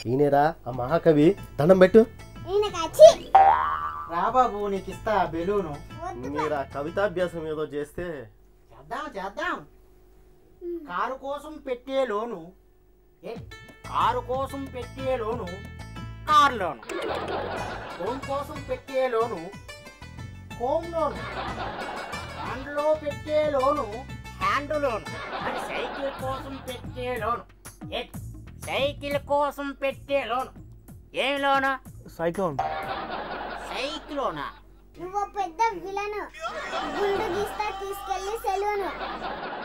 ఈయనేరా ఆ మహాకవి దండం పెట్టు ఈయనకి వచ్చి రా బాబు నీకు ఇస్తా బెలూను మీరా కవితాభ్యాసం ఏదో చేస్తే చేద్దాం చేద్దాం కారు కోసం పెట్టే లోను ఏ కారు కోసం పెట్టే లోను కారు లోను హోమ్ కోసం పెట్టే లోను హోమ్ లోను హ్యాండ్లో పెట్టే లోను హ్యాండ్ లోను మరి సైకిల్ కోసం పెట్టే లోను ఏ సైకిల్ కోసం పెట్టే లోను ఏం లోను సైక్లోన్ సైకిలోనా నువ్వు పెద్ద విలను గుండు గీస్తా తీసుకెళ్లి సెలవును